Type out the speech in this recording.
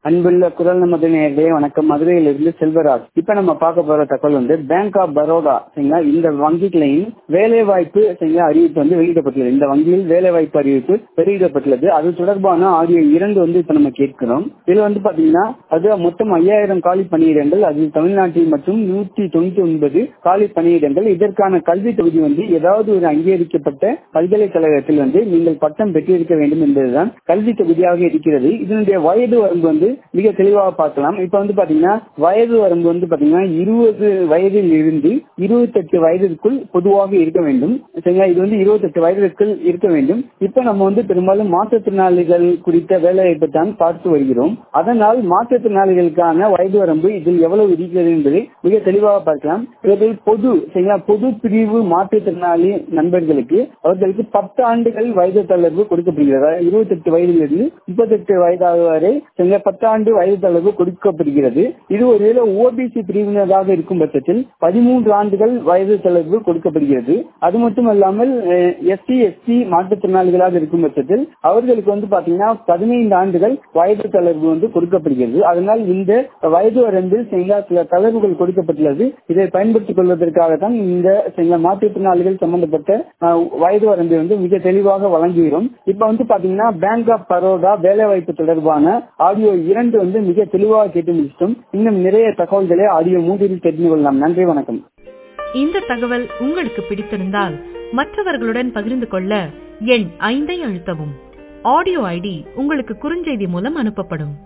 அன்புள்ள குரல் நமது நேர்களே வணக்கம் மதுரையிலிருந்து செல்வராஜ் இப்ப நம்ம பார்க்க போற தகவல் வந்து பேங்க் ஆஃப் பரோடா சரிங்களா இந்த வங்கிகளையும் வேலை வாய்ப்பு சரிங்களா அறிவிப்பு வந்து வெளியிடப்பட்டுள்ளது இந்த வங்கியில் வேலை வாய்ப்பு அறிவிப்பு வெளியிடப்பட்டுள்ளது அது தொடர்பான ஆடியோ இரண்டு வந்து இப்ப நம்ம கேட்கிறோம் இதுல வந்து பாத்தீங்கன்னா அது மொத்தம் ஐயாயிரம் காலி பணியிடங்கள் அது தமிழ்நாட்டில் மற்றும் நூற்றி தொண்ணூத்தி ஒன்பது காலி பணியிடங்கள் இதற்கான கல்வி தொகுதி வந்து ஏதாவது ஒரு அங்கீகரிக்கப்பட்ட பல்கலைக்கழகத்தில் வந்து நீங்கள் பட்டம் பெற்றிருக்க வேண்டும் என்பதுதான் கல்வி தொகுதியாக இருக்கிறது இதனுடைய வயது வரம்பு வந்து மிக தெளிவாக பார்க்கலாம் இப்ப வந்து பாத்தீங்கன்னா வயது வரம்பு வந்து பாத்தீங்கன்னா இருபது வயதில் இருந்து இருபத்தெட்டு வயதிற்குள் பொதுவாக இருக்க வேண்டும் சரிங்களா இது வந்து இருபத்தெட்டு வயதிற்குள் இருக்க வேண்டும் இப்ப நம்ம வந்து பெரும்பாலும் மாற்றுத்திறனாளிகள் குறித்த வேலைவாய்ப்பை தான் பார்த்து வருகிறோம் அதனால் மாற்றுத்திறனாளிகளுக்கான வயது வரம்பு இதில் எவ்வளவு இருக்கிறது என்பதை மிக தெளிவாக பார்க்கலாம் இதில் பொது சரிங்களா பொது பிரிவு மாற்றுத்திறனாளி நண்பர்களுக்கு அவர்களுக்கு பத்து ஆண்டுகள் வயது தளர்வு கொடுக்கப்படுகிறது இருபத்தெட்டு வயதிலிருந்து முப்பத்தெட்டு வயதாக வரை சரிங்களா பத்தாண்டு வயது தளர்வு கொடுக்கப்படுகிறது இது ஒருவேளை ஓபிசி பிரிவினராக இருக்கும் பட்சத்தில் பதிமூன்று ஆண்டுகள் வயது தளர்வு கொடுக்கப்படுகிறது அது மட்டுமல்லாமல் எஸ்சி எஸ்டி மாற்றுத்திறனாளிகளாக இருக்கும் பட்சத்தில் அவர்களுக்கு வந்து பாத்தீங்கன்னா பதினைந்து ஆண்டுகள் வயது தளர்வு வந்து கொடுக்கப்படுகிறது அதனால் இந்த வயது வரம்பில் சரிங்களா சில தளர்வுகள் கொடுக்கப்பட்டுள்ளது இதை பயன்படுத்திக் கொள்வதற்காக தான் இந்த சில மாற்றுத்திறனாளிகள் சம்பந்தப்பட்ட வயது வரம்பை வந்து மிக தெளிவாக வழங்குகிறோம் இப்ப வந்து பாத்தீங்கன்னா பேங்க் ஆஃப் பரோடா வேலை வாய்ப்பு தொடர்பான ஆடியோ இரண்டு வந்து மிக தெளிவாக கேட்டு முடிச்சிட்டோம் இன்னும் நிறைய தகவல்களை ஆடியோ மூன்றில் தெரிந்து கொள்ளலாம் நன்றி வணக்கம் இந்த தகவல் உங்களுக்கு பிடித்திருந்தால் மற்றவர்களுடன் பகிர்ந்து கொள்ள எண் ஐந்தை அழுத்தவும் ஆடியோ ஐடி உங்களுக்கு குறுஞ்செய்தி மூலம் அனுப்பப்படும்